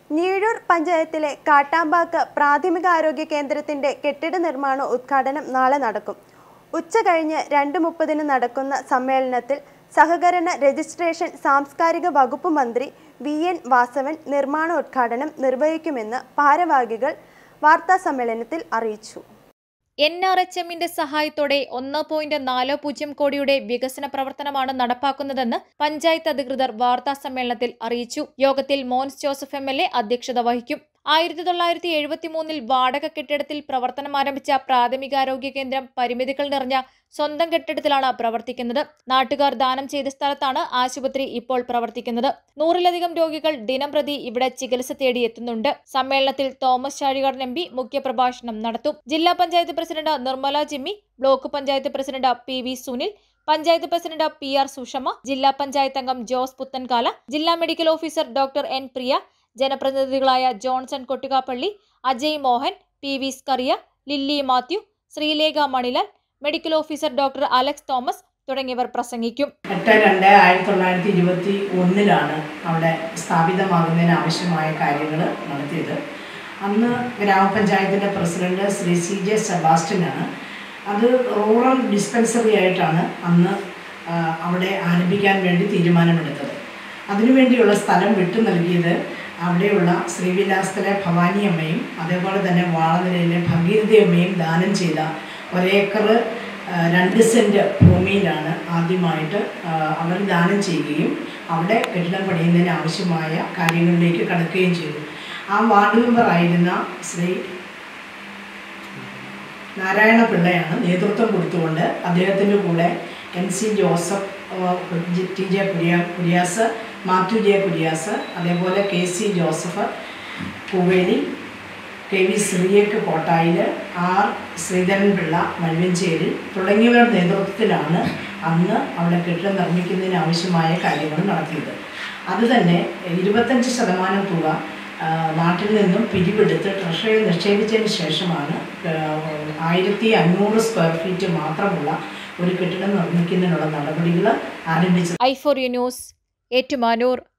ഞീഴൂർ പഞ്ചായത്തിലെ കാട്ടാമ്പാക്ക് പ്രാഥമികാരോഗ്യ കേന്ദ്രത്തിന്റെ കെട്ടിട നിർമ്മാണ ഉദ്ഘാടനം നാളെ നടക്കും ഉച്ച കഴിഞ്ഞ് രണ്ട് മുപ്പതിന് നടക്കുന്ന സമ്മേളനത്തിൽ സഹകരണ രജിസ്ട്രേഷൻ സാംസ്കാരിക വകുപ്പ് മന്ത്രി വി എൻ വാസവൻ നിർമ്മാണോദ്ഘാടനം നിർവഹിക്കുമെന്ന് ഭാരവാഹികൾ വാർത്താസമ്മേളനത്തിൽ അറിയിച്ചു എൻ ആർ എച്ച് എമ്മിന്റെ സഹായത്തോടെ ഒന്ന് പോയിന്റ് നാല് പൂജ്യം കോടിയുടെ വികസന പ്രവർത്തനമാണ് നടപ്പാക്കുന്നതെന്ന് പഞ്ചായത്ത് അധികൃതർ വാർത്താ സമ്മേളനത്തിൽ അറിയിച്ചു യോഗത്തിൽ Mons Joseph M L A അധ്യക്ഷത വഹിക്കും ആയിരത്തി തൊള്ളായിരത്തി എഴുപത്തി മൂന്നിൽ വാടക കെട്ടിടത്തിൽ പ്രവർത്തനം ആരംഭിച്ച പ്രാഥമികാരോഗ്യ കേന്ദ്രം പരിമിതികൾ നിറഞ്ഞ സ്വന്തം കെട്ടിടത്തിലാണ് പ്രവർത്തിക്കുന്നത് നാട്ടുകാർ ദാനം ചെയ്ത സ്ഥലത്താണ് ആശുപത്രി ഇപ്പോൾ പ്രവർത്തിക്കുന്നത് നൂറിലധികം രോഗികൾ ദിനംപ്രതി ഇവിടെ ചികിത്സ തേടി എത്തുന്നുണ്ട് സമ്മേളനത്തിൽ തോമസ് ചാഴികാടൻ എം പി മുഖ്യപ്രഭാഷണം നടത്തും ജില്ലാ panchayat president Nirmala Jimmy block panchayat president P V Sunil panchayat president P R Sushama ജില്ലാ പഞ്ചായത്ത് അംഗം ജോസ് പുത്തൻകാല ജില്ലാ medical officer doctor N Priya ജനപ്രതിനിധികളായ Johnson Kottukappally Ajay Mohan P V Scaria Lilly Mathew Sreelekha Manilal medical officer doctor Alex Thomas തുടങ്ങിയവർ പ്രസംഗിക്കും എട്ട് രണ്ട് ആയിരത്തി തൊള്ളായിരത്തി ഇരുപത്തി ഒന്നിലാണ് അവിടെ സ്ഥാപിതമാകുന്നതിന് ആവശ്യമായ കാര്യങ്ങൾ നടത്തിയത് അന്ന് ഗ്രാമപഞ്ചായത്തിൻ്റെ പ്രസിഡന്റ് ശ്രീ സി ജെ സെബാസ്റ്റ്യനാണ് അത് റൂറൽ ഡിസ്പെൻസറി ആയിട്ടാണ് അന്ന് ആ, അവിടെ ആരംഭിക്കാൻ വേണ്ടി തീരുമാനമെടുത്തത് അതിനുവേണ്ടിയുള്ള സ്ഥലം വിട്ടു നൽകിയത് അവിടെയുള്ള ശ്രീവിലാസത്തിലെ ഭവാനി അമ്മയും അതേപോലെ തന്നെ വാളനിലയിലെ ഭഗീരഥ അമ്മയും ദാനം ചെയ്ത ഒരേക്കർ ആ, രണ്ട് സെൻറ്റ് ഭൂമിയിലാണ് ആദ്യമായിട്ട് ആ, അവർ ദാനം ചെയ്യുകയും അവിടെ കെട്ടിടം പണിയുന്നതിന് ആവശ്യമായ കാര്യങ്ങളിലേക്ക് കടക്കുകയും ചെയ്തു ആ വാർഡ് മെമ്പറായിരുന്ന ശ്രീ നാരായണ പിള്ളയാണ് നേതൃത്വം കൊടുത്തുകൊണ്ട് അദ്ദേഹത്തിൻ്റെ കൂടെ എൻ സി ജോസഫ് ആ, ജി- ടി ജെ കുര്യ കുര്യാസ് മാത്യു ജെ കുര്യാസ് അതേപോലെ K C Joseph Poovely K V ശ്രീയക്ക് കോട്ടായിൽ ആർ ശ്രീധരൻ പിള്ള മഴുവഞ്ചേരി തുടങ്ങിയവരുടെ നേതൃത്വത്തിലാണ് അന്ന് അവിടെ കെട്ടിടം നിർമ്മിക്കുന്നതിന് ആവശ്യമായ കാര്യങ്ങൾ നടത്തിയത് അതുതന്നെ ഇരുപത്തഞ്ച് ശതമാനം തുക ആ, നാട്ടിൽ നിന്നും പിരിവെടുത്ത് ട്രഷറിയിൽ നിക്ഷേപിച്ചതിന് ശേഷമാണ് ആയിരത്തി അഞ്ഞൂറ് സ്ക്വയർ ഫീറ്റ് മാത്രമുള്ള ഒരു കെട്ടിടം നിർമ്മിക്കുന്നതിനുള്ള നടപടികൾ ആരംഭിച്ചത് I for U news Ettumanoor